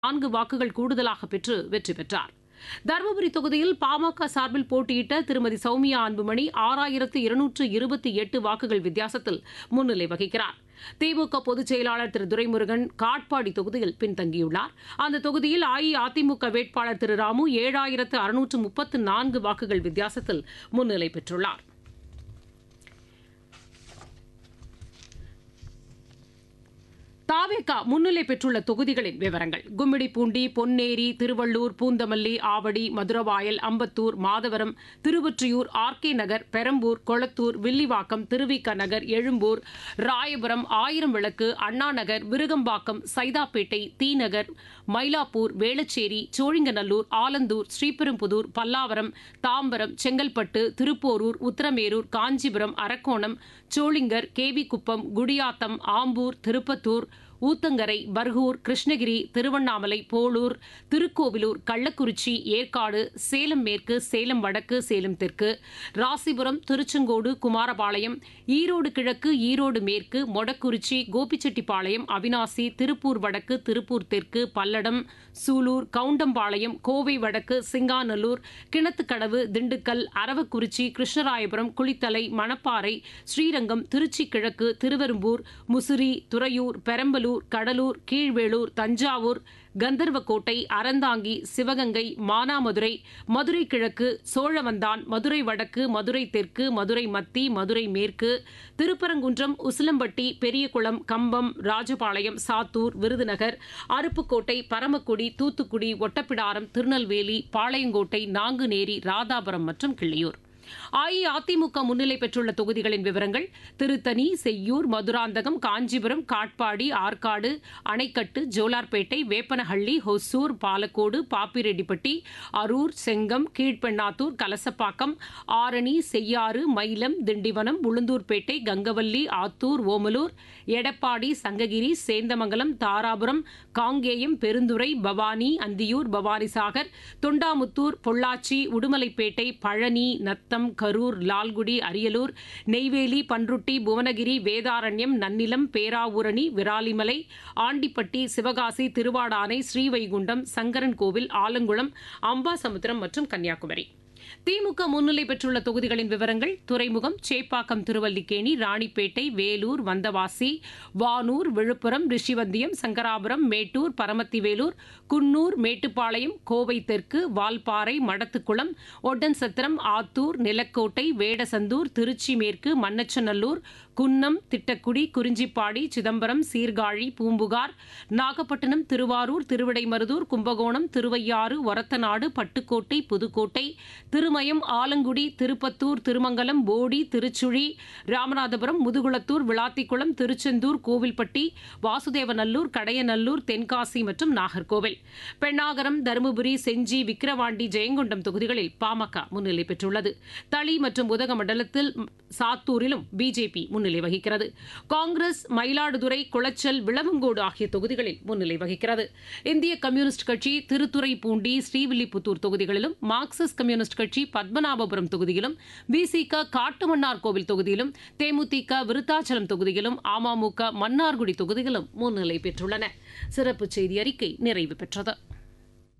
நான்கு வாக்குகள் கூடுதலாக பெற்று வெற்றி பெற்றார் தருமபுரி தொகுதியில் பாமக சார்பில் போட்டியிட்ட திருமதி சௌமியா அன்புமணி ஆறாயிரத்து இருநூற்று இருபத்தி எட்டு வாக்குகள் வித்தியாசத்தில் முன்னிலை வகிக்கிறார் திமுக பொதுச் செயலாளர் திரு துரைமுருகன் காட்பாடி தொகுதியில் பின்தங்கியுள்ளார் அந்த தொகுதியில் அஇஅதிமுக வேட்பாளர் திரு ராமு ஏழாயிரத்து அறுநூற்று முப்பத்து நான்கு வாக்குகள் வித்தியாசத்தில் முன்னிலை பெற்றுள்ளார் தாவேகா முன்னிலை பெற்றுள்ள தொகுதிகளின் விவரங்கள் கும்மிடிப்பூண்டி பொன்னேரி திருவள்ளூர் பூந்தமல்லி ஆவடி மதுரவாயல் அம்பத்தூர் மாதவரம் திருவொற்றியூர் ஆர்கே நகர் பெரம்பூர் கொளத்தூர் வில்லிவாக்கம் திருவிக நகர் எழும்பூர் ராயபுரம் ஆயிரம் விளக்கு அண்ணா நகர் விருகம்பாக்கம் சைதாப்பேட்டை தீநகர் மயிலாப்பூர் வேளச்சேரி சோழிங்கநல்லூர் ஆலந்தூர் ஸ்ரீபெரும்புதூர் பல்லாவரம் தாம்பரம் செங்கல்பட்டு திருப்போரூர் உத்தரமேரூர் காஞ்சிபுரம் அரக்கோணம் சோளிங்கர் கேவிக்குப்பம் குடியாத்தம் ஆம்பூர் திருப்பத்தூர் ஊத்தங்கரை பர்கூர் கிருஷ்ணகிரி திருவண்ணாமலை போளூர் திருக்கோவிலூர் கள்ளக்குறிச்சி ஏற்காடு சேலம் மேற்கு சேலம் வடக்கு சேலம் தெற்கு ராசிபுரம் திருச்செங்கோடு குமாரபாளையம் ஈரோடு கிழக்கு ஈரோடு மேற்கு மொடக்குறிச்சி கோபிச்செட்டிப்பாளையம் அவினாசி திருப்பூர் வடக்கு திருப்பூர் தெற்கு பல்லடம் சூலூர் கவுண்டம்பாளையம் கோவை வடக்கு சிங்காநல்லூர் கிணத்துக்கடவு திண்டுக்கல் அரவக்குறிச்சி கிருஷ்ணராயபுரம் குளித்தலை மணப்பாறை ஸ்ரீரங்கம் திருச்சி கிழக்கு திருவெரும்பூர் முசிறி துறையூர் பெரம்பலூர் கடலூர் கீழ்வேளூர் தஞ்சாவூர் கந்தர்வக்கோட்டை அறந்தாங்கி சிவகங்கை மானாமதுரை மதுரை கிழக்கு சோழவந்தான் மதுரை வடக்கு மதுரை தெற்கு மதுரை மத்தி மதுரை மேற்கு திருப்பரங்குன்றம் உசிலம்பட்டி பெரியகுளம் கம்பம் ராஜபாளையம் சாத்தூர் விருதுநகர் அருப்புக்கோட்டை பரமக்குடி தூத்துக்குடி ஒட்டப்பிடாரம் திருநெல்வேலி பாளையங்கோட்டை நாங்குநேரி ராதாபுரம் மற்றும் கிள்ளியூர் அஇஅதிமுக முன்னிலை பெற்றுள்ள தொகுதிகளின் விவரங்கள் திருத்தணி செய்யூர் மதுராந்தகம் காஞ்சிபுரம் காட்பாடி ஆற்காடு அணைக்கட்டு ஜோலார்பேட்டை வேப்பனஹள்ளி ஹொசூர் பாலக்கோடு பாப்பிரெட்டிப்பட்டி அரூர் செங்கம் கீழ்பெண்ணாத்தூர் கலசப்பாக்கம் ஆரணி செய்யாறு மயிலம் திண்டிவனம் உளுந்தூர்பேட்டை கங்கவல்லி ஆத்தூர் ஓமலூர் எடப்பாடி சங்ககிரி சேந்தமங்கலம் தாராபுரம் காங்கேயம் பெருந்துறை பவானி அந்தியூர் பவானிசாகர் தொண்டாமுத்தூர் பொள்ளாச்சி உடுமலைப்பேட்டை பழனி நத்தம் கரூர் லால்குடி அரியலூர் நெய்வேலி பன்ருட்டி புவனகிரி வேதாரண்யம் நன்னிலம் பேராவூரணி விராலிமலை ஆண்டிப்பட்டி சிவகாசி திருவாடானை ஸ்ரீவைகுண்டம் சங்கரன்கோவில் ஆலங்குளம் அம்பாசமுத்திரம் மற்றும் கன்னியாகுமரி திமுக முன்னிலை பெற்றுள்ள தொகுதிகளின் விவரங்கள் துறைமுகம் சேப்பாக்கம் திருவல்லிக்கேணி ராணிப்பேட்டை வேலூர் வந்தவாசி வானூர் விழுப்புரம் ரிஷிவந்தியம் சங்கராபுரம் மேட்டூர் பரமத்திவேலூர் குன்னூர் மேட்டுப்பாளையம் கோவை தெற்கு வால்பாறை மடத்துக்குளம் ஒட்டன்சத்திரம் ஆத்தூர் நிலக்கோட்டை வேடசந்தூர் திருச்சி மேற்கு மன்னச்சநல்லூர் குன்னம் திட்டக்குடி குறிஞ்சிப்பாடி சிதம்பரம் சீர்காழி பூம்புகார் நாகப்பட்டினம் திருவாரூர் திருவிடைமருதூர் கும்பகோணம் திருவையாறு ஒரத்தநாடு பட்டுக்கோட்டை புதுக்கோட்டை திருமயம் ஆலங்குடி திருப்பத்தூர் திருமங்கலம் போடி திருச்சுழி ராமநாதபுரம் முதுகுளத்தூர் விளாத்திக்குளம் திருச்செந்தூர் கோவில்பட்டி வாசுதேவநல்லூர் கடையநல்லூர் தென்காசி மற்றும் நாகர்கோவில் பெண்ணாகரம் தருமபுரி செஞ்சி விக்கிரவாண்டி ஜெயங்கொண்டம் தொகுதிகளில் பாமக முன்னிலை பெற்றுள்ளது தளி மற்றும் உதகமண்டலத்தில் சாத்தூரிலும் பிஜேபி முன்னிலை வகிக்கிறது காங்கிரஸ் மயிலாடுதுறை குளச்சல் விளவங்கோடு ஆகிய தொகுதிகளில் முன்னிலை வகிக்கிறது இந்திய கம்யூனிஸ்ட் கட்சி திருத்துறைப்பூண்டி ஸ்ரீவில்லிபுத்தூர் தொகுதிகளிலும் மார்க்சிஸ்ட் கம்யூனிஸ்ட் கட்சி பத்மநாபபுரம் தொகுதியிலும் விசிக காட்டுமன்னார் கோவில் தொகுதியிலும் தேமுதிக விருத்தாச்சலம் தொகுதியிலும் அமமுக மன்னார்குடி தொகுதியிலும் முன்னிலை பெற்றுள்ளன சிறப்பு செய்தி அறிக்கை நிறைவு பெற்றது